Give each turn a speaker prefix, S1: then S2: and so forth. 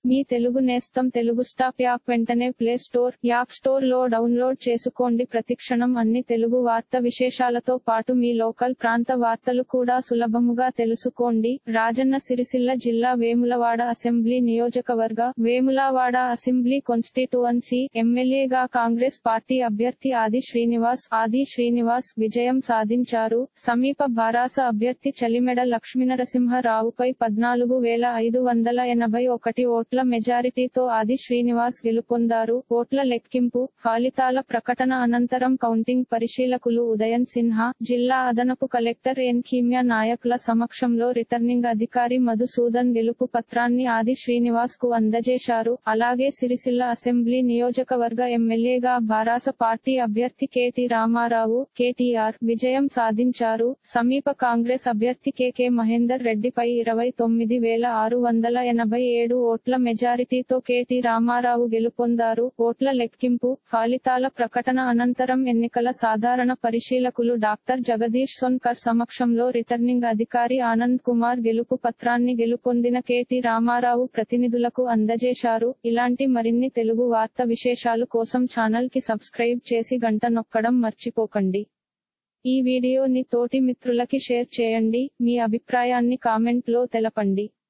S1: మీ తెలుగు నేస్తం Telugu stop app వెంటనే play store app store లో డౌన్లోడ్ చేసుకోండి ప్రతిక్షణం అన్ని తెలుగు వార్త విశేషాలతో పాటు మీ లోకల్ ప్రాంత వార్తలు కూడా సులభముగా తెలుసుకోండి రాజన్న సిరిసిల్ల జిల్లా వేములవాడ అసెంబ్లీ నియోజకవర్గ వేములవాడ అసెంబ్లీ కాన్స్టిట్యువన్సీ ఎమ్మెల్యేగా కాంగ్రెస్ పార్టీ అభ్యర్థి ఆది శ్రీనివాస్ ఆది శ్రీనివాస్ విజయం సాధించారు సమీప బారాస అభ్యర్థి చలిమెడ లక్ష్మీనరసింహరావుపై పద్నాలుగు వేల ఐదు వందల ఎనభై ఒకటి ఓట్ల మెజారిటీతో ఆది శ్రీనివాస్ గెలుపొందారు ఓట్ల లెక్కింపు ఫలితాల ప్రకటన అనంతరం కౌంటింగ్ పరిశీలకులు ఉదయన్ సిన్హా జిల్లా అదనపు కలెక్టర్ ఎన్ కీమ్యా నాయకుల సమక్షంలో రిటర్నింగ్ అధికారి మధుసూదన్ గెలుపు పత్రాన్ని ఆది శ్రీనివాస్ కు అందజేశారు అలాగే సిరిసిల్ల అసెంబ్లీ నియోజకవర్గ ఎమ్మెల్యేగా బారాస పార్టీ అభ్యర్థి కేటీ రామారావు కేటీఆర్ విజయం సాధించారు సమీప కాంగ్రెస్ అభ్యర్థి కెకే మహేందర్ రెడ్డిపై ఇరవై తొమ్మిది వేల ఆరు వందల ఎనభై ఏడు ఓట్ల మెజారిటీతో కేటీ రామారావు గెలుపొందారు ఓట్ల లెక్కింపు ఫలితాల ప్రకటన అనంతరం ఎన్నికల సాధారణ పరిశీలకులు డాక్టర్ జగదీష్ సోన్కర్ సమక్షంలో రిటర్నింగ్ అధికారి ఆనంద్ కుమార్ గెలుపు పత్రాన్ని గెలుపొందిన కేటీ రామారావు ప్రతినిధులకు అందజేశారు ఇలాంటి మరిన్ని తెలుగు వార్త విశేషాలు కోసం ఛానల్ కి సబ్స్క్రైబ్ చేసి గంట నొక్కడం మర్చిపోకండి ఈ వీడియోని తోటి మిత్రులకి షేర్ చేయండి మీ అభిప్రాయాన్ని కామెంట్ లో తెలపండి